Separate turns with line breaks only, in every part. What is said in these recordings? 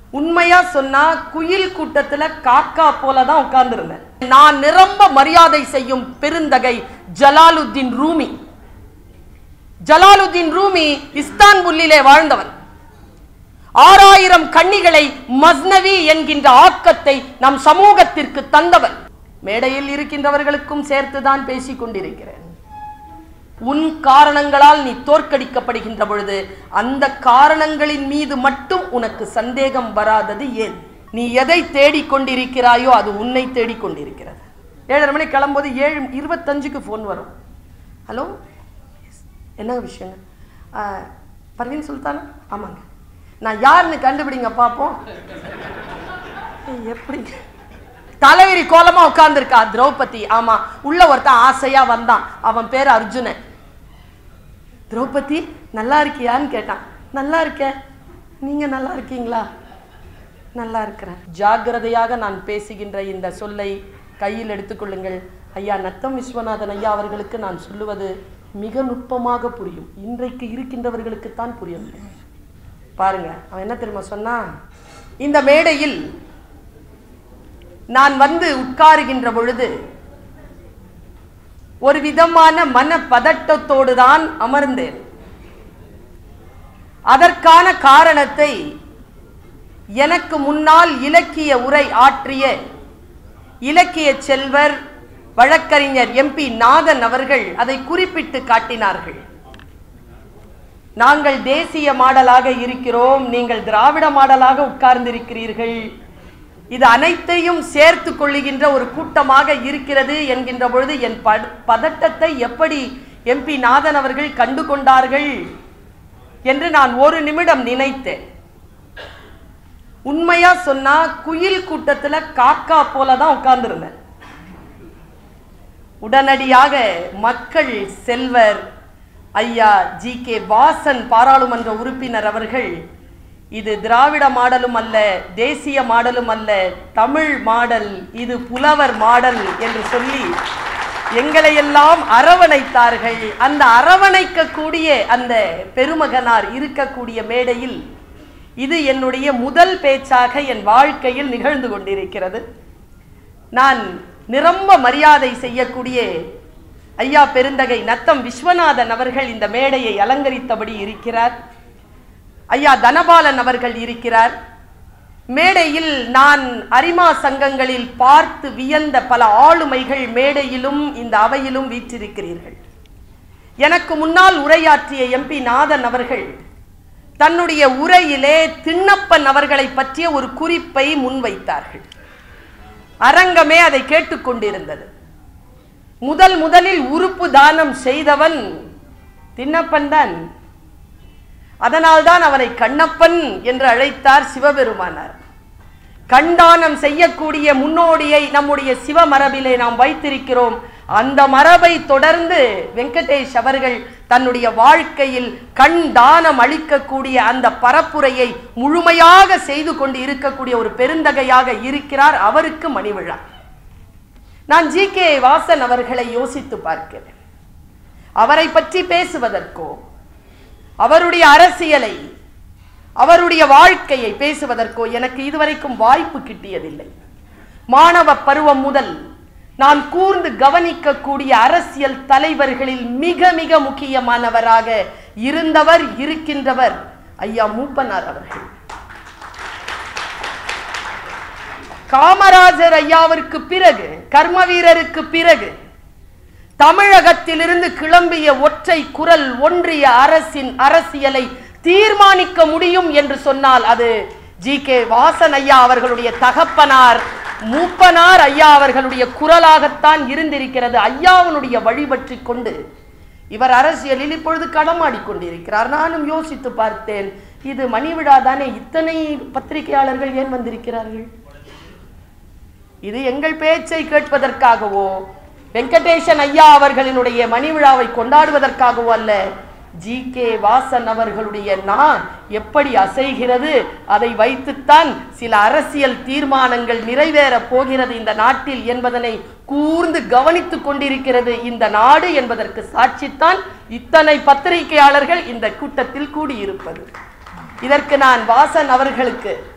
உண்மையா சொன்னா குயில் கூட்டத்துல காக்கா போல தான் உட்கார்ந்திருந்தேன் நான் நிரம்ப மரியாதை செய்யும் பெருந்தகை ஜலாலுத்தீன் ரூமி ஜலாலுத்தீன் ரூமி இஸ்தான்புல்லிலே வாழ்ந்தவன் ஆறாயிரம் கன்னிகளை மஸ்னவி என்கின்ற ஆக்கத்தை நம் சமூகத்திற்கு தந்தவன் மேடையில் இருக்கின்றவர்களுக்கும் சேர்த்துதான் பேசிக் கொண்டிருக்கிறேன் உன் காரணங்களால் நீ தோற்கடிக்கப்படுகின்ற பொழுது அந்த காரணங்களின் மீது மட்டும் உனக்கு சந்தேகம் வராதது ஏன் நீ எதை தேடிக் கொண்டிருக்கிறாயோ அது உன்னை தேடிக் கொண்டிருக்கிறது ஏழரை மணிக்கு கிளம்பும்போது ஏழு இருபத்தஞ்சுக்கு ஃபோன் வரும் ஹலோ என்ன விஷயங்க ஆ, பர்வீன் சுல்தானா ஆமாங்க நான் யாருன்னு கண்டுபிடிங்க பார்ப்போம் ஏய், எப்படி தலைவிரி கோலமா உட்கார்ந்திருக்கா திரௌபதி ஆமா உள்ள ஒருத்தன் ஆசையா வந்தான் அவன் பேர் அர்ஜுனன் திரௌபதி நல்லா இருக்கியான்னு கேட்டான் நல்லா இருக்கேன் நீங்க நல்லா இருக்கீங்களா நல்லா இருக்கிறேன் ஜாக்கிரதையாக நான் பேசுகின்ற இந்த சொல்லை கையில் எடுத்துக்கொள்ளுங்கள் ஐயா நத்தம் விஸ்வநாதன் ஐயா அவர்களுக்கு நான் சொல்லுவது மிக நுட்பமாக புரியும் இன்றைக்கு இருக்கின்றவர்களுக்குத்தான் புரியவில்லை பாருங்க அவன் என்ன தெரியுமா சொன்னான் இந்த மேடையில் நான் வந்து உட்காருகின்ற பொழுது ஒரு விதமான மன பதட்டத்தோடு தான் அமர்ந்தேன் அதற்கான காரணத்தை எனக்கு முன்னால் இலக்கிய உரை ஆற்றிய இலக்கிய செல்வர் வழக்கறிஞர் எம்பி நாதன் அவர்கள் அதை குறிப்பிட்டு காட்டினார்கள் நாங்கள் தேசிய மாடலாக இருக்கிறோம் நீங்கள் திராவிட மாடலாக உட்கார்ந்திருக்கிறீர்கள் இது அனைத்தையும் சேர்த்து கொள்ளுகின்ற ஒரு கூட்டமாக இருக்கிறது என்கின்ற பொழுது என் பட- பதட்டத்தை எப்படி எம்பி நாதன் அவர்கள் கண்டு கொண்டார்கள் என்று நான் ஒரு நிமிடம் நினைத்தேன் உண்மையா சொன்னா குயில் கூட்டத்துல காக்கா போல தான் உட்கார்ந்திருந்தேன் உடனடியாக மக்கள் செல்வர் ஐயா ஜி கே வாசன் பாராளுமன்ற உறுப்பினர் அவர்கள் இது திராவிட மாடலும் அல்ல தேசிய மாடலும் அல்ல தமிழ் மாடல் இது புலவர் மாடல் என்று சொல்லி எங்களையெல்லாம் அரவணைத்தார்கள் அந்த அரவணைக்கக்கூடிய அந்த பெருமகனார் இருக்கக்கூடிய மேடையில் இது என்னுடைய முதல் பேச்சாக என் வாழ்க்கையில் நிகழ்ந்து கொண்டிருக்கிறது நான் நிரம்ப மரியாதை செய்யக்கூடிய ஐயா பெருந்தகை நத்தம் விஸ்வநாதன் அவர்கள் இந்த மேடையை அலங்கரித்தபடி இருக்கிறார் ஐயா தனபாலன் அவர்கள் இருக்கிறார் மேடையில் நான் அரிமா சங்கங்களில் பார்த்து வியந்த பல ஆளுமைகள் மேடையிலும் இந்த அவையிலும் வீற்றிருக்கிறீர்கள் எனக்கு முன்னால் உரையாற்றிய எம்பி நாதன் அவர்கள் தன்னுடைய உரையிலே திண்ணப்பன் அவர்களை பற்றிய ஒரு குறிப்பை முன்வைத்தார்கள் அரங்கமே அதை கேட்டுக்கொண்டிருந்தது முதல் முதலில் உறுப்பு தானம் செய்தவன் திண்ணப்பன் தான் அதனால்தான் அவனை கண்ணப்பன் என்று அழைத்தார் சிவபெருமானார் கண்டானம் செய்யக்கூடிய முன்னோடியை நம்முடைய சிவ மரபிலே நாம் வைத்திருக்கிறோம் அந்த மரபை தொடர்ந்து வெங்கடேஷ் அவர்கள் தன்னுடைய வாழ்க்கையில் கண் தானம் அளிக்கக்கூடிய அந்த பரப்புரையை முழுமையாக செய்து கொண்டு இருக்கக்கூடிய ஒரு பெருந்தகையாக இருக்கிறார் அவருக்கு மணிவிழா நான் ஜி கே வாசன் அவர்களை யோசித்து பார்க்கிறேன் அவரை பற்றி பேசுவதற்கோ அவருடைய அரசியலை அவருடைய வாழ்க்கையை பேசுவதற்கோ எனக்கு இதுவரைக்கும் வாய்ப்பு கிட்டியதில்லை மாணவ பருவம் முதல் நான் கூர்ந்து கவனிக்கக்கூடிய அரசியல் தலைவர்களில் மிக மிக முக்கியமானவராக இருந்தவர் இருக்கின்றவர் ஐயா மூப்பனார் அவர்கள் காமராஜர் ஐயாவிற்கு பிறகு கர்ம வீரருக்கு பிறகு தமிழகத்திலிருந்து கிளம்பிய ஒற்றை குரல் ஒன்றிய அரசின் அரசியலை தீர்மானிக்க முடியும் என்று சொன்னால் அது ஜி கே வாசன் ஐயா அவர்களுடைய தகப்பனார் மூப்பனார் ஐயா அவர்களுடைய குரலாகத்தான் இருந்திருக்கிறது ஐயாவினுடைய வழிபற்றி கொண்டு இவர் அரசியலில் இப்பொழுது களமாடிக் கொண்டிருக்கிறார் நானும் யோசித்து பார்த்தேன் இது மணி விழா தானே இத்தனை பத்திரிகையாளர்கள் ஏன் வந்திருக்கிறார்கள் இது எங்கள் பேச்சை கேட்பதற்காகவோ வெங்கடேசன் ஐயா அவர்களினுடைய மணி விழாவை கொண்டாடுவதற்காகவோ அல்ல ஜி கே வாசன் அவர்களுடைய நான் எப்படி அசைகிறது அதை வைத்துத்தான் சில அரசியல் தீர்மானங்கள் நிறைவேறப் போகிறது இந்த நாட்டில் என்பதனை கூர்ந்து கவனித்துக் கொண்டிருக்கிறது இந்த நாடு என்பதற்கு சாட்சித்தான் இத்தனை பத்திரிகையாளர்கள் இந்த கூட்டத்தில் கூடியிருப்பது இதற்கு நான் வாசன் அவர்களுக்கு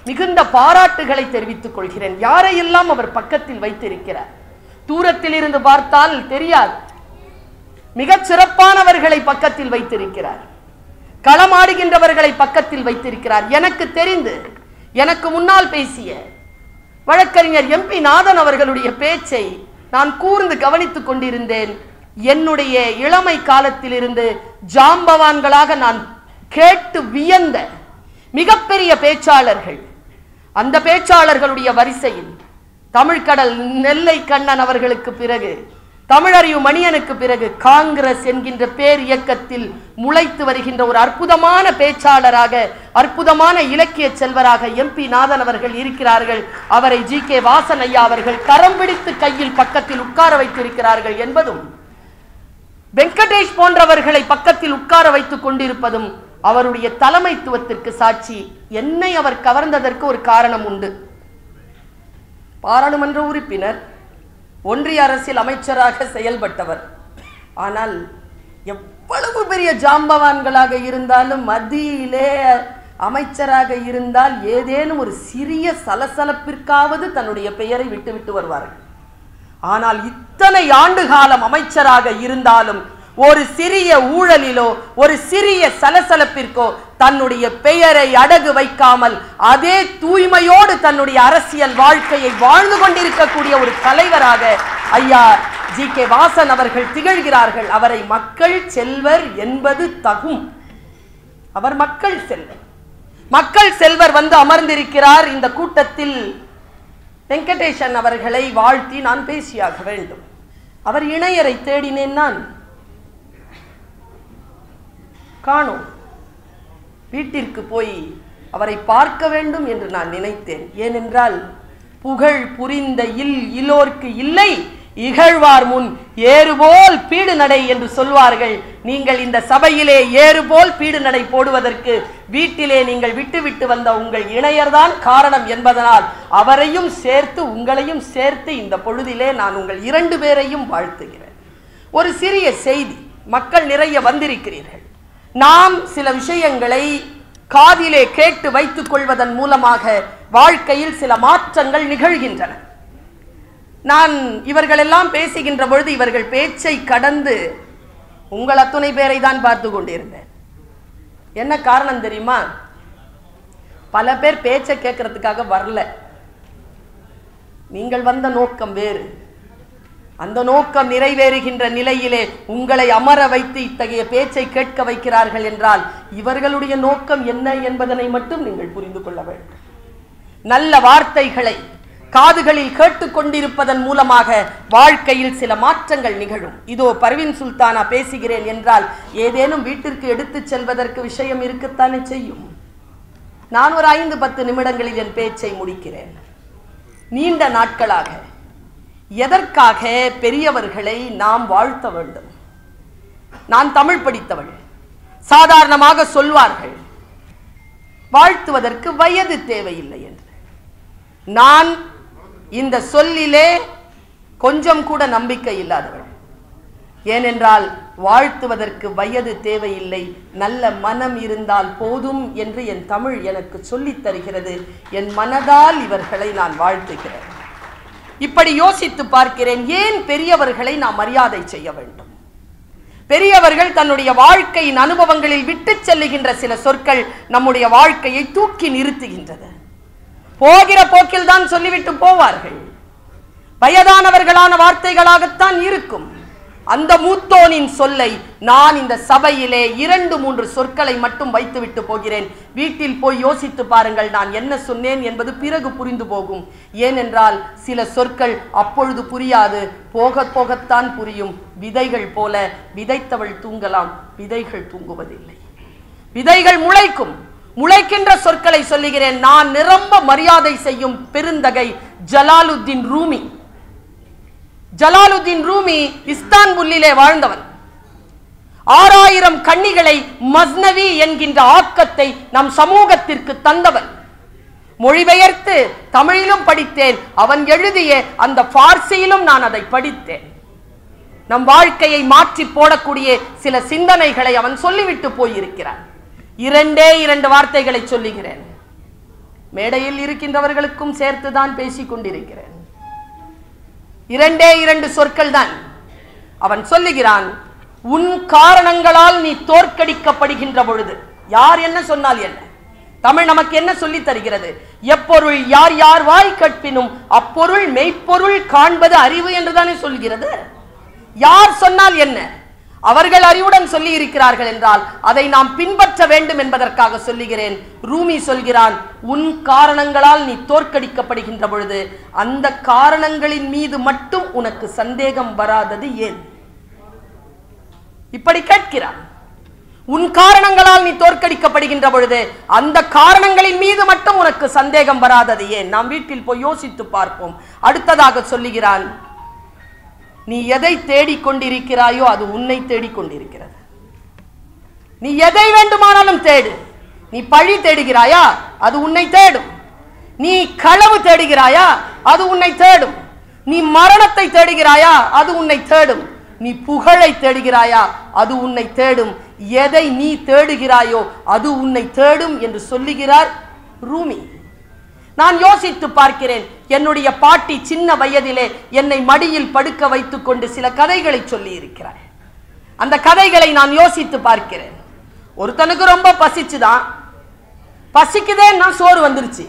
மிகுந்த பாராட்டுகளை தெரிவித்துக் கொள்கிறேன் யாரையெல்லாம் அவர் பக்கத்தில் வைத்திருக்கிறார் தூரத்தில் இருந்து பார்த்தால் தெரியாது மிகச் சிறப்பானவர்களை பக்கத்தில் வைத்திருக்கிறார் களமாடுகின்றவர்களை பக்கத்தில் வைத்திருக்கிறார் எனக்கு தெரிந்து எனக்கு முன்னால் பேசிய வழக்கறிஞர் எம்பி நாதன் அவர்களுடைய பேச்சை நான் கூர்ந்து கவனித்துக் கொண்டிருந்தேன் என்னுடைய இளமை காலத்திலிருந்து ஜாம்பவான்களாக நான் கேட்டு வியந்த மிகப்பெரிய பேச்சாளர்கள் அந்த பேச்சாளர்களுடைய வரிசையில் தமிழ்கடல் நெல்லை கண்ணன் அவர்களுக்கு பிறகு தமிழறிவு மணியனுக்கு பிறகு காங்கிரஸ் என்கின்ற பேர் இயக்கத்தில் முளைத்து வருகின்ற ஒரு அற்புதமான பேச்சாளராக அற்புதமான இலக்கிய செல்வராக எம்பி நாதன் அவர்கள் இருக்கிறார்கள் அவரை ஜி கே வாசன் ஐயா அவர்கள் கரம் பிடித்து கையில் பக்கத்தில் உட்கார வைத்திருக்கிறார்கள் என்பதும் வெங்கடேஷ் போன்றவர்களை பக்கத்தில் உட்கார வைத்துக் கொண்டிருப்பதும் அவருடைய தலைமைத்துவத்திற்கு சாட்சி என்னை அவர் கவர்ந்ததற்கு ஒரு காரணம் உண்டு பாராளுமன்ற உறுப்பினர் ஒன்றிய அரசில் அமைச்சராக செயல்பட்டவர் ஆனால் எவ்வளவு பெரிய ஜாம்பவான்களாக இருந்தாலும் மத்தியிலே அமைச்சராக இருந்தால் ஏதேனும் ஒரு சிறிய சலசலப்பிற்காவது தன்னுடைய பெயரை விட்டுவிட்டு வருவார்கள் ஆனால் இத்தனை ஆண்டு காலம் அமைச்சராக இருந்தாலும் ஒரு சிறிய ஊழலிலோ ஒரு சிறிய சலசலப்பிற்கோ தன்னுடைய பெயரை அடகு வைக்காமல் அதே தூய்மையோடு தன்னுடைய அரசியல் வாழ்க்கையை வாழ்ந்து கொண்டிருக்கக்கூடிய ஒரு தலைவராக ஐயா ஜி கே வாசன் அவர்கள் திகழ்கிறார்கள் அவரை மக்கள் செல்வர் என்பது தகும் அவர் மக்கள் செல்வர் மக்கள் செல்வர் வந்து அமர்ந்திருக்கிறார் இந்த கூட்டத்தில் வெங்கடேசன் அவர்களை வாழ்த்தி நான் பேசியாக வேண்டும் அவர் இணையரை தேடினேன் நான் காணோம் வீட்டிற்கு போய் அவரை பார்க்க வேண்டும் என்று நான் நினைத்தேன் ஏனென்றால் புகழ் புரிந்த இல் இலோர்க்கு இல்லை இகழ்வார் முன் ஏறுபோல் பீடு நடை என்று சொல்வார்கள் நீங்கள் இந்த சபையிலே ஏறுபோல் பீடு நடை போடுவதற்கு வீட்டிலே நீங்கள் விட்டுவிட்டு வந்த உங்கள் இணையர்தான் காரணம் என்பதனால் அவரையும் சேர்த்து உங்களையும் சேர்த்து இந்த பொழுதிலே நான் உங்கள் இரண்டு பேரையும் வாழ்த்துகிறேன் ஒரு சிறிய செய்தி மக்கள் நிறைய வந்திருக்கிறீர்கள் நாம் சில விஷயங்களை காதிலே கேட்டு வைத்துக் கொள்வதன் மூலமாக வாழ்க்கையில் சில மாற்றங்கள் நிகழ்கின்றன நான் இவர்களெல்லாம் பேசுகின்ற பொழுது இவர்கள் பேச்சை கடந்து உங்கள் அத்துணை பேரை தான் பார்த்து கொண்டிருந்தேன் என்ன காரணம் தெரியுமா பல பேர் பேச்சை கேட்கறதுக்காக வரல நீங்கள் வந்த நோக்கம் வேறு அந்த நோக்கம் நிறைவேறுகின்ற நிலையிலே உங்களை அமர வைத்து இத்தகைய பேச்சை கேட்க வைக்கிறார்கள் என்றால் இவர்களுடைய நோக்கம் என்ன என்பதனை மட்டும் நீங்கள் புரிந்து கொள்ள வேண்டும் நல்ல வார்த்தைகளை காதுகளில் கேட்டுக்கொண்டிருப்பதன் மூலமாக வாழ்க்கையில் சில மாற்றங்கள் நிகழும் இதோ பர்வீன் சுல்தானா பேசுகிறேன் என்றால் ஏதேனும் வீட்டிற்கு எடுத்துச் செல்வதற்கு விஷயம் இருக்கத்தானே செய்யும் நான் ஒரு ஐந்து பத்து நிமிடங்களில் என் பேச்சை முடிக்கிறேன் நீண்ட நாட்களாக எதற்காக பெரியவர்களை நாம் வாழ்த்த வேண்டும் நான் தமிழ் படித்தவள் சாதாரணமாக சொல்வார்கள் வாழ்த்துவதற்கு வயது தேவையில்லை என்று நான் இந்த சொல்லிலே கொஞ்சம் கூட நம்பிக்கை இல்லாதவள் ஏனென்றால் வாழ்த்துவதற்கு வயது தேவையில்லை நல்ல மனம் இருந்தால் போதும் என்று என் தமிழ் எனக்கு சொல்லித் தருகிறது என் மனதால் இவர்களை நான் வாழ்த்துகிறேன் இப்படி யோசித்து பார்க்கிறேன் ஏன் பெரியவர்களை நாம் மரியாதை செய்ய வேண்டும் பெரியவர்கள் தன்னுடைய வாழ்க்கையின் அனுபவங்களில் விட்டுச் செல்லுகின்ற சில சொற்கள் நம்முடைய வாழ்க்கையை தூக்கி நிறுத்துகின்றது போகிற போக்கில் தான் சொல்லிவிட்டு போவார்கள் வயதானவர்களான வார்த்தைகளாகத்தான் இருக்கும் அந்த மூத்தோனின் சொல்லை நான் இந்த சபையிலே இரண்டு மூன்று சொற்களை மட்டும் வைத்துவிட்டு போகிறேன் வீட்டில் போய் யோசித்து பாருங்கள் நான் என்ன சொன்னேன் என்பது பிறகு புரிந்து போகும் ஏனென்றால் சில சொற்கள் அப்பொழுது புரியாது போக போகத்தான் புரியும் விதைகள் போல விதைத்தவள் தூங்கலாம் விதைகள் தூங்குவதில்லை விதைகள் முளைக்கும் முளைக்கின்ற சொற்களை சொல்லுகிறேன் நான் நிரம்ப மரியாதை செய்யும் பெருந்தகை ஜலாலுத்தீன் ரூமி ஜலாலுத்தீன் ரூமி இஸ்தான்புல்லிலே வாழ்ந்தவன் ஆறாயிரம் கன்னிகளை மஸ்னவி என்கின்ற ஆக்கத்தை நம் சமூகத்திற்கு தந்தவன் மொழிபெயர்த்து தமிழிலும் படித்தேன் அவன் எழுதிய அந்த பார்சியிலும் நான் அதை படித்தேன் நம் வாழ்க்கையை மாற்றி போடக்கூடிய சில சிந்தனைகளை அவன் சொல்லிவிட்டு போயிருக்கிறான் இரண்டே இரண்டு வார்த்தைகளை சொல்லுகிறேன் மேடையில் இருக்கின்றவர்களுக்கும் சேர்த்துதான் பேசிக் கொண்டிருக்கிறேன் இரண்டே இரண்டு சொற்கள் தான் அவன் சொல்லுகிறான் உன் காரணங்களால் நீ தோற்கடிக்கப்படுகின்ற பொழுது யார் என்ன சொன்னால் என்ன தமிழ் நமக்கு என்ன சொல்லித் தருகிறது எப்பொருள் யார் யார் வாய் கற்பினும் அப்பொருள் மெய்ப்பொருள் காண்பது அறிவு என்றுதானே சொல்கிறது யார் சொன்னால் என்ன அவர்கள் அறிவுடன் சொல்லி இருக்கிறார்கள் என்றால் அதை நாம் பின்பற்ற வேண்டும் என்பதற்காக சொல்லுகிறேன் ரூமி சொல்கிறான் உன் காரணங்களால் நீ தோற்கடிக்கப்படுகின்ற பொழுது அந்த காரணங்களின் மீது மட்டும் உனக்கு சந்தேகம் வராதது ஏன் இப்படி கேட்கிறான் உன் காரணங்களால் நீ தோற்கடிக்கப்படுகின்ற பொழுது அந்த காரணங்களின் மீது மட்டும் உனக்கு சந்தேகம் வராதது ஏன் நாம் வீட்டில் போய் யோசித்து பார்ப்போம் அடுத்ததாக சொல்லுகிறான் நீ எதை தேடிக் கொண்டிருக்கிறாயோ அது உன்னை தேடிக் கொண்டிருக்கிறது நீ எதை வேண்டுமானாலும் தேடு நீ பழி தேடுகிறாயா அது உன்னை தேடும் நீ களவு தேடுகிறாயா அது உன்னை தேடும் நீ மரணத்தை தேடுகிறாயா அது உன்னை தேடும் நீ புகழை தேடுகிறாயா அது உன்னை தேடும் எதை நீ தேடுகிறாயோ அது உன்னை தேடும் என்று சொல்லுகிறார் ரூமி நான் யோசித்து பார்க்கிறேன் என்னுடைய பாட்டி சின்ன வயதிலே என்னை மடியில் படுக்க வைத்துக் கொண்டு சில கதைகளை சொல்லி இருக்கிறார் அந்த கதைகளை நான் யோசித்து பார்க்கிறேன் ஒருத்தனுக்கு ரொம்ப பசிச்சுதான் பசிக்குதேன்னா சோறு வந்துருச்சு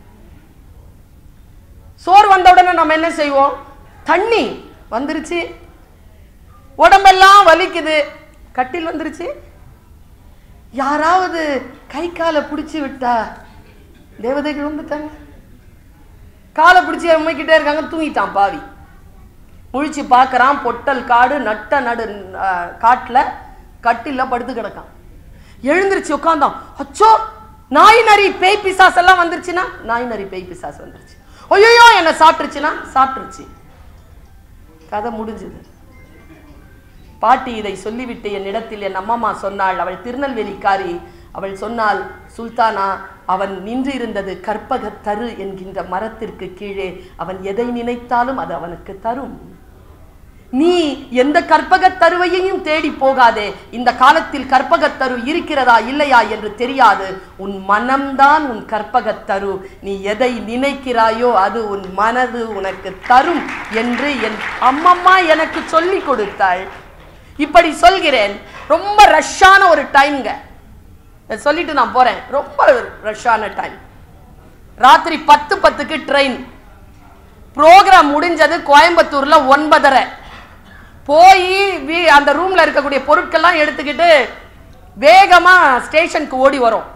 சோறு வந்த உடனே நம்ம என்ன செய்வோம் தண்ணி வந்துருச்சு உடம்பெல்லாம் வலிக்குது கட்டில் வந்துருச்சு யாராவது கை காலை பிடிச்சி விட்டா தேவதைகள் வந்துட்டாங்க காலை பிடிச்சி அம்மைக்கிட்டே இருக்காங்க தூங்கிட்டான் பாவி முழிச்சு பார்க்கறான் பொட்டல் காடு நட்ட நடு அஹ், காட்டுல கட்டில படுத்து கிடக்கான் எழுந்திருச்சு உட்கார்ந்தான் அச்சோ நாய் நரி பேய் பிசாஸ் எல்லாம் வந்துருச்சுன்னா நாய் நரி பேய் பிசாஸ் வந்துருச்சு ஐயோ என்ன சாப்பிட்டுருச்சுன்னா சாப்பிட்டுருச்சு கதை முடிஞ்சது பாட்டி இதை சொல்லிவிட்டு என்னிடத்தில் என் அம்மம்மா சொன்னாள் அவள் திருநெல்வேலிக்காரி அவள் சொன்னாள் சுல்தானா அவன் நின்றிருந்தது கற்பக தரு என்கின்ற மரத்திற்கு கீழே அவன் எதை நினைத்தாலும் அது அவனுக்கு தரும் நீ எந்த கற்பகத் தருவையையும் தேடி போகாதே இந்த காலத்தில் கற்பகத் தரு இருக்கிறதா இல்லையா என்று தெரியாது உன் மனம்தான் உன் கற்பகத் தரு நீ எதை நினைக்கிறாயோ அது உன் மனது உனக்கு தரும் என்று என் அம்மம்மா எனக்கு சொல்லி கொடுத்தாள் இப்படி சொல்கிறேன் ரொம்ப ரஷ்ஷான ஒரு டைம்ங்க இதை சொல்லிட்டு நான் போறேன் ரொம்ப ரஷ்ஷான டைம் ராத்திரி பத்து பத்துக்கு ட்ரெயின் ப்ரோக்ராம் முடிஞ்சது கோயம்புத்தூர்ல ஒன்பதரை போய் வீ- அந்த ரூம்ல இருக்கக்கூடிய பொருட்கள்லாம் எடுத்துக்கிட்டு வேகமா ஸ்டேஷனுக்கு ஓடி வரோம்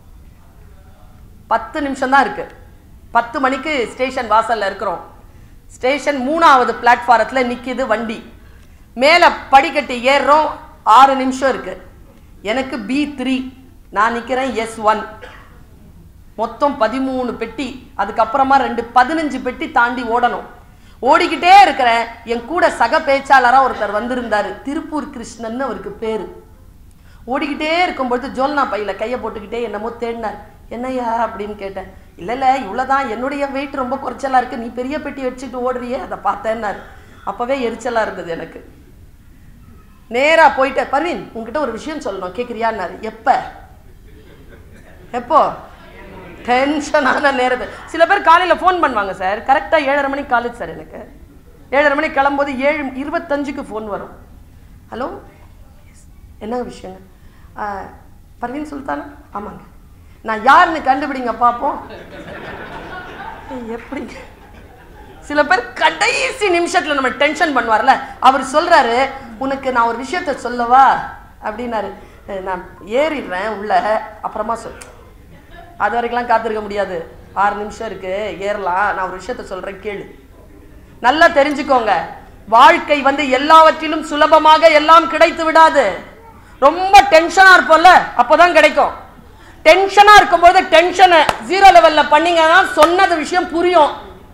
பத்து நிமிஷம் தான் இருக்கு பத்து மணிக்கு ஸ்டேஷன் வாசல்ல இருக்கிறோம் ஸ்டேஷன் மூணாவது பிளாட்ஃபாரத்துல நிக்குது வண்டி மேல படிக்கட்டு ஏறுறோம் ஆறு நிமிஷம் இருக்கு எனக்கு பி த்ரீ நான் நிக்கிறேன் எஸ் ஒன் மொத்தம் பதிமூணு பெட்டி அதுக்கப்புறமா ரெண்டு பதினஞ்சு பெட்டி தாண்டி ஓடணும் ஓடிக்கிட்டே இருக்கிறேன் என் கூட சக பேச்சாளரா ஒருத்தர் வந்திருந்தாரு திருப்பூர் கிருஷ்ணன் அவருக்கு பேரு ஓடிக்கிட்டே இருக்கும்பொழுது ஜோல்னா பையில கையை போட்டுக்கிட்டே என்னமோ தேடினார் என்னய்யா அப்படின்னு கேட்டேன் இல்ல இல்ல இவ்வளவுதான் என்னுடைய வெயிட் ரொம்ப குறைச்சலா இருக்கு நீ பெரிய பெட்டி வச்சுட்டு ஓடுறியே அதை பார்த்தேன்னாரு அப்பவே எரிச்சலா இருந்தது எனக்கு நேரா போயிட்டு பர்வீன் உன்கிட்ட ஒரு விஷயம் சொல்லணும் கேக்குறியான்னாரு எப்ப எப்போ டென்ஷனான நேரத்து சில பேர் காலையில் ஃபோன் பண்ணுவாங்க சார் கரெக்டாக ஏழரை மணிக்கு காலேஜ் சார் எனக்கு ஏழரை மணிக்கு கிளம்போது ஏழு இருபத்தஞ்சுக்கு ஃபோன் வரும் ஹலோ என்ன விஷயங்க ஆ, பர்வீன் சுல்தானா ஆமாங்க நான் யாருன்னு கண்டுபிடிங்க பார்ப்போம் ஏய், எப்படிங்க சில பேர் கடைசி நிமிஷத்துல நம்ம டென்ஷன் பண்ணுவார்ல அவர் சொல்றாரு உனக்கு நான் ஒரு விஷயத்த சொல்லவா அப்படின்னாரு "அஹ், நான் ஏறிடுறேன் உள்ள அப்புறமா சொல் அது வரைக்கும்லாம் காத்திருக்க முடியாது ஆறு நிமிஷம் இருக்கு ஏறலாம் நான் ஒரு விஷயத்த சொல்றேன் கேளு நல்லா தெரிஞ்சுக்கோங்க வாழ்க்கை வந்து எல்லாவற்றிலும் சுலபமாக எல்லாம் கிடைத்து விடாது ரொம்ப டென்ஷனா இருப்போம்ல அப்போதான் கிடைக்கும் டென்ஷனா இருக்கும்போது டென்ஷனை ஜீரோ லெவல்ல பண்ணீங்கன்னா சொன்னது விஷயம் புரியும்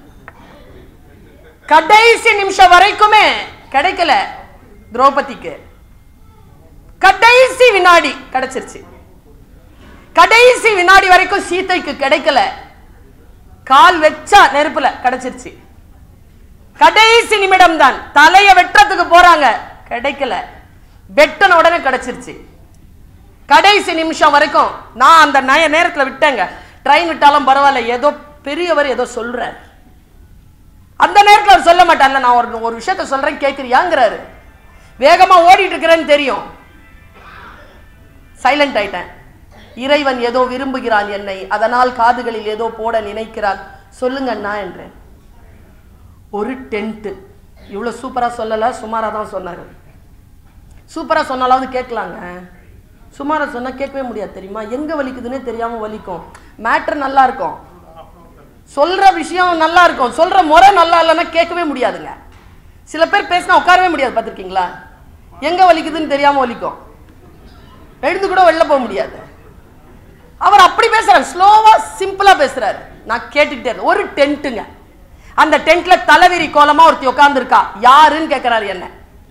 கடைசி நிமிஷம் வரைக்குமே கிடைக்கல திரௌபதிக்கு கடைசி வினாடி கிடைச்சிருச்சு கடைசி வினாடி வரைக்கும் சீதைக்கு கிடைக்கல கால் வச்சா நெருப்புல கிடைச்சிருச்சு கடைசி நிமிடம் தான் தலைய வெட்டுறதுக்கு போறாங்க கிடைக்கல வெட்டின உடனே கிடைச்சிருச்சு கடைசி நிமிஷம் வரைக்கும் நான் அந்த நய நேரத்துல விட்டேங்க ட்ரெயின் விட்டாலும் பரவாயில்ல ஏதோ பெரியவர் ஏதோ சொல்றார் அந்த நேரத்துல அவர் சொல்ல மாட்டார் நான் ஒரு ஒரு விஷயத்த சொல்றேன் கேட்குறியாங்கிறாரு வேகமா ஓடிட்டு இருக்கிறேன்னு தெரியும் சைலண்ட் ஆயிட்டேன் இறைவன் ஏதோ விரும்புகிறான் என்னை அதனால் காதுகளில் ஏதோ போட நினைக்கிறான் சொல்லுங்க அண்ணா என்றேன் ஒரு டென்ட்டு இவ்வளோ சூப்பராக சொல்லலை சுமாராக தான் சொன்னார் சூப்பராக சொன்னாலாவது கேட்கலாங்க சுமாராக சொன்னால் கேட்கவே முடியாது தெரியுமா எங்கே வலிக்குதுன்னே தெரியாமல் வலிக்கும் மேட்ரு நல்லா இருக்கும் சொல்கிற விஷயம் நல்லா இருக்கும் சொல்கிற முறை நல்லா இல்லைன்னா கேட்கவே முடியாதுங்க சில பேர் பேசினா உட்காரவே முடியாது பார்த்துருக்கீங்களா எங்கே வலிக்குதுன்னு தெரியாமல் வலிக்கும் எழுந்து கூட வெளில போக முடியாது அவர் அப்படி பேசுறாரு ஸ்லோவா சிம்பிளா பேசுறாரு நான் கேட்டுக்கிட்டே இருந்தேன் ஒரு டென்ட்டுங்க அந்த டென்ட்ல தலைவிரி கோலமா ஒருத்தி உட்காந்துருக்கா யாருன்னு கேட்கறாரு என்ன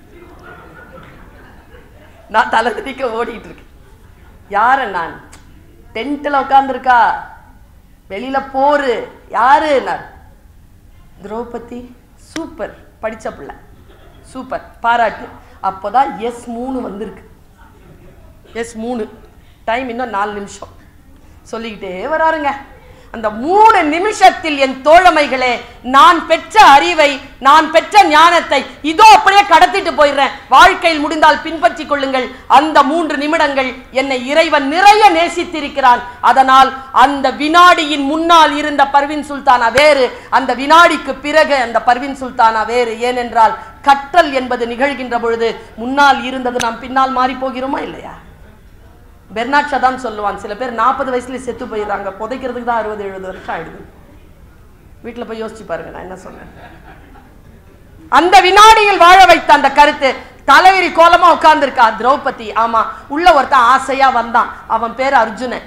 நான் தலைவிரிக்க ஓடிட்டு இருக்கேன் யாரு நான் டென்ட்ல உட்காந்துருக்கா வெளியில போரு யாரு நான் திரௌபதி சூப்பர் படிச்ச பிள்ளை சூப்பர் பாராட்டு அப்போதான் எஸ் மூணு வந்திருக்கு எஸ் மூணு டைம் இன்னும் நாலு நிமிஷம் சொல்லிக்கிட்டே வராருங்க அந்த மூணு நிமிஷத்தில் என் தோழமைகளே நான் பெற்ற அறிவை நான் பெற்ற ஞானத்தை இதோ அப்படியே கடத்திட்டு போயிடுறேன் வாழ்க்கையில் முடிந்தால் பின்பற்றி கொள்ளுங்கள் அந்த மூன்று நிமிடங்கள் என்னை இறைவன் நிறைய நேசித்திருக்கிறான் அதனால் அந்த வினாடியின் முன்னால் இருந்த பர்வின் சுல்தானா வேறு அந்த வினாடிக்கு பிறகு அந்த பர்வின் சுல்தானா வேறு ஏனென்றால் கற்றல் என்பது நிகழ்கின்ற பொழுது முன்னால் இருந்தது நாம் பின்னால் மாறி போகிறோமா இல்லையா பெர்னாட்ஷா தான் சொல்லுவான் சில பேர் நாற்பது வயசுல செத்து போயிடுறாங்க புதைக்கிறதுக்கு தான் அறுபது எழுபது வருஷம் ஆயிடுது வீட்டில் போய் யோசிச்சு பாருங்க நான் என்ன சொன்னேன் அந்த வினாடியில் வாழ வைத்த அந்த கருத்து தலைவிரி கோலமா உட்கார்ந்துருக்கா திரௌபதி ஆமா உள்ள ஒருத்தன் ஆசையா வந்தான் அவன் பேர் அர்ஜுனன்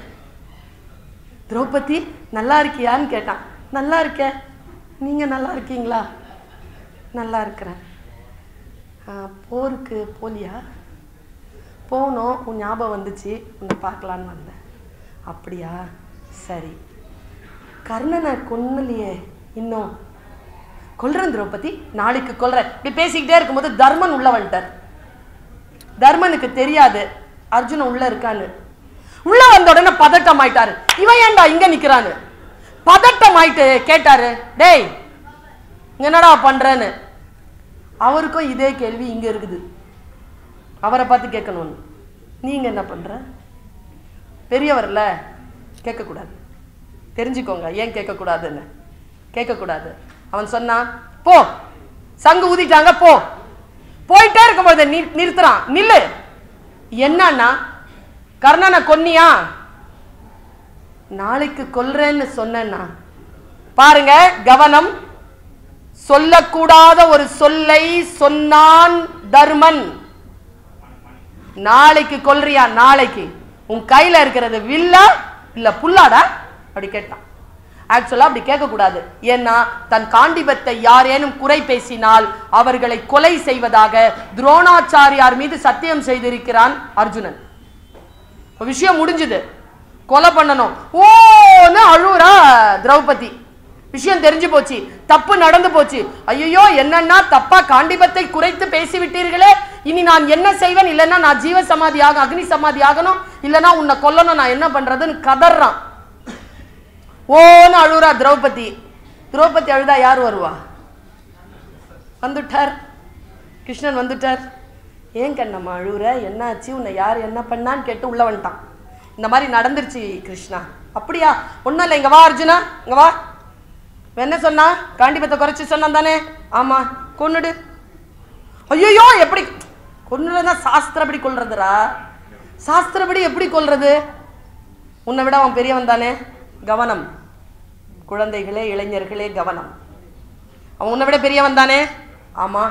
திரௌபதி நல்லா இருக்கியான்னு கேட்டான் நல்லா இருக்கேன் நீங்க நல்லா இருக்கீங்களா நல்லா இருக்கிறேன் "ஆ, போருக்கு போலியா போனோம் உன் ஞாபகம் வந்துச்சு உன்னை பார்க்கலான்னு வந்தேன் அப்படியா சரி கர்ணனை கொன்னலையே இன்னும் கொல்றேன் திரௌபதி நாளைக்கு கொல்றேன் இப்படி பேசிக்கிட்டே இருக்கும்போது தர்மன் உள்ள வந்துட்டார் தர்மனுக்கு தெரியாது அர்ஜுனன் உள்ள இருக்கான்னு உள்ள வந்த உடனே பதட்டம் ஆயிட்டாரு இவன் ஏன்டா இங்க நிக்கிறான்னு பதட்டம் ஆயிட்டு கேட்டாரு டேய் இங்க என்னடா பண்றேன்னு அவருக்கும் இதே கேள்வி இங்க இருக்குது அவரை பார்த்து கேட்கணும்னு நீங்க என்ன பண்ற பெரியவர்ல கேட்கக்கூடாது தெரிஞ்சுக்கோங்க ஏன் கேட்கக்கூடாதுன்னு கேட்கக்கூடாது அவன் சொன்னான் போ சங்கு ஊதிட்டாங்க போ போயிட்டே இருக்கும்போது நி நிறுத்துறான் நில்லு என்னன்னா கர்ணனை கொன்னியா நாளைக்கு கொல்றேன்னு சொன்னேன்னா பாருங்க கவனம் சொல்லக்கூடாத ஒரு சொல்லை சொன்னான் தர்மன் நாளைக்கு கொல்றியா நாளைக்கு உன் கையில இருக்கிறது வில்லா இல்ல புல்லாடா அப்படி கேட்டான் ஆக்சுவலா அப்படி கேட்கக்கூடாது ஏன்னா தன் காண்டிபத்தை யாரேனும் குறை பேசினால் அவர்களை கொலை செய்வதாக துரோணாச்சாரியார் மீது சத்தியம் செய்திருக்கிறான் அர்ஜுனன் இப்ப விஷயம் முடிஞ்சுது கொலை பண்ணணும் ஓன்னு அழுறா திரௌபதி விஷயம் தெரிஞ்சு போச்சு தப்பு நடந்து போச்சு ஐயோ என்னன்னா தப்பா காண்டிபத்தை குறைத்து பேசிவிட்டீர்களே இனி நான் என்ன செய்வேன் இல்லைன்னா நான் ஜீவ சமாதி ஆக அக்னி சமாதி ஆகணும் இல்லைன்னா உன்னை கொல்லணும் நான் என்ன பண்றதுன்னு கதறான் ஓன்னு அழுறா திரௌபதி திரௌபதி அழுதா யார் வருவா வந்துட்டார் கிருஷ்ணன் வந்துட்டார் ஏன் கண்ணம்மா அழுகுற என்னாச்சு உன்னை யார் என்ன பண்ணான்னு கேட்டு உள்ள வந்துட்டான் இந்த மாதிரி நடந்துருச்சு கிருஷ்ணா அப்படியா ஒன்றும் இல்லை இங்க வா அர்ஜுனா இங்க வா இவன் என்ன சொன்னா காண்டிபத்தை குறைச்சி சொன்னான் தானே ஆமா கொன்னுடு ஐயோ எப்படி கொன்னுடுறதா சாஸ்திரப்படி கொல்றதுடா சாஸ்திரப்படி எப்படி கொல்றது உன்னை விட அவன் பெரியவன் தானே கவனம் குழந்தைகளே இளைஞர்களே கவனம் அவன் உன்னை விட பெரியவன் தானே ஆமா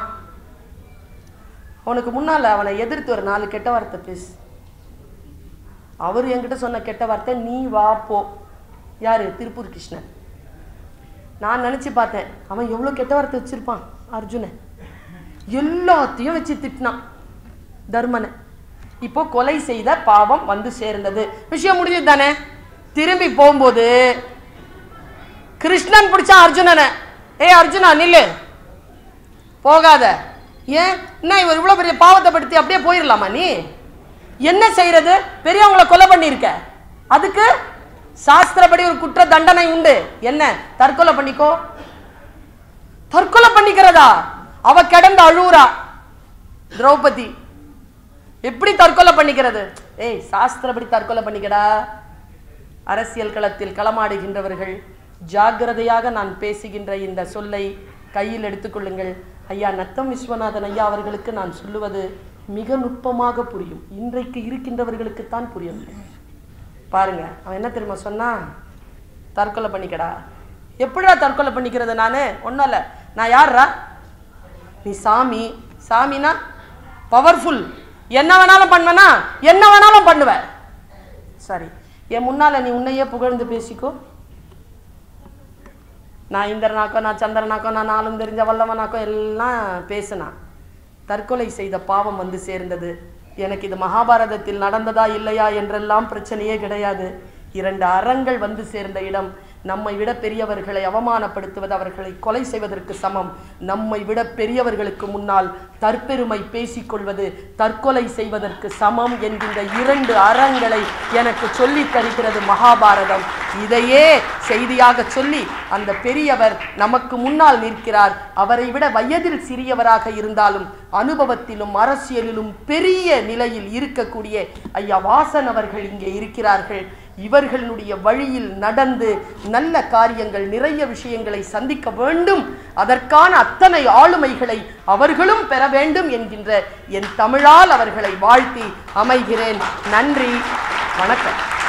அவனுக்கு முன்னால அவனை எதிர்த்து ஒரு நாலு கெட்ட வார்த்தை பேசு அவர் என்கிட்ட சொன்ன கெட்ட வார்த்தை நீ வா போ யாரு திருப்பூர் கிருஷ்ணன் நான் நினைச்சு பார்த்தேன் அவன் எவ்வளவு கெட்ட வார்த்தை வச்சிருப்பான் அர்ஜுனன் எல்லாத்தையும் வச்சு திட்டினான் தர்மனை இப்போ கொலை செய்த பாவம் வந்து சேர்ந்தது விஷயம் முடிஞ்சது தானே திரும்பி போகும்போது கிருஷ்ணன் பிடிச்சான் அர்ஜுனனை ஏய் அர்ஜுனா நில்லு போகாத ஏன் என்ன இவர் இவ்வளவு பெரிய பாவத்தை படுத்தி அப்படியே போயிடலாமா நீ என்ன செய்யறது பெரியவங்கள கொலை பண்ணியிருக்க அதுக்கு சாஸ்திரப்படி ஒரு குற்ற தண்டனை உண்டு என்ன தற்கொலை பண்ணிக்கோ தற்கொலை பண்ணிக்கிறதா அவ கிடந்து அழுவுறா திரௌபதி எப்படி தற்கொலை பண்ணிக்கிறது ஏய் சாஸ்திரப்படி தற்கொலை பண்ணிக்கடா அரசியல் களத்தில் களமாடுகின்றவர்கள் ஜாக்கிரதையாக நான் பேசுகின்ற இந்த சொல்லை கையில் எடுத்துக்கொள்ளுங்கள் ஐயா நத்தம் விஸ்வநாதன் ஐயா அவர்களுக்கு நான் சொல்லுவது மிக நுட்பமாக புரியும் இன்றைக்கு இருக்கின்றவர்களுக்குத்தான் புரியவில்லை பாருங்க அவன் என்ன தெரியுமா சொன்னா தற்கொலை பண்ணிக்கடா எப்படிடா தற்கொலை பண்ணிக்கிறது நானு ஒன்றும் இல்லை நான் யார்ரா நீ சாமி சாமினா பவர்ஃபுல் என்ன வேணாலும் பண்ணுவேனா என்ன வேணாலும் பண்ணுவ சரி என் முன்னால நீ உன்னையே புகழ்ந்து பேசிக்கோ நான் இந்திரனாக்கோ நான் சந்திரனாக்கோ நான் நாளும் தெரிஞ்ச வல்லவனாக்கோ எல்லாம் பேசினான் தற்கொலை செய்த பாவம் வந்து சேர்ந்தது எனக்கு இது மகாபாரதத்தில் நடந்ததா இல்லையா என்றெல்லாம் பிரச்சனையே கிடையாது இரண்டு அறங்கள் வந்து சேர்ந்த இடம் நம்மை விட பெரியவர்களை அவமானப்படுத்துவது அவர்களை கொலை செய்வதற்கு சமம் நம்மை விட பெரியவர்களுக்கு முன்னால் தற்பெருமை பேசிக்கொள்வது தற்கொலை செய்வதற்கு சமம் என்கின்ற இரண்டு அறங்களை எனக்கு சொல்லித் தருகிறது மகாபாரதம் இதையே செய்தியாக சொல்லி அந்த பெரியவர் நமக்கு முன்னால் நிற்கிறார் அவரை விட வயதில் சிறியவராக இருந்தாலும் அனுபவத்திலும் அரசியலிலும் பெரிய நிலையில் இருக்கக்கூடிய ஐயா வாசன் அவர்கள் இங்கே இருக்கிறார்கள் இவர்களுடைய வழியில் நடந்து நல்ல காரியங்கள் நிறைய விஷயங்களை சந்திக்க வேண்டும் அதற்கான அத்தனை ஆளுமைகளை அவர்களும் பெற வேண்டும் என்கின்ற என் தமிழால் அவர்களை வாழ்த்தி அமைகிறேன் நன்றி வணக்கம்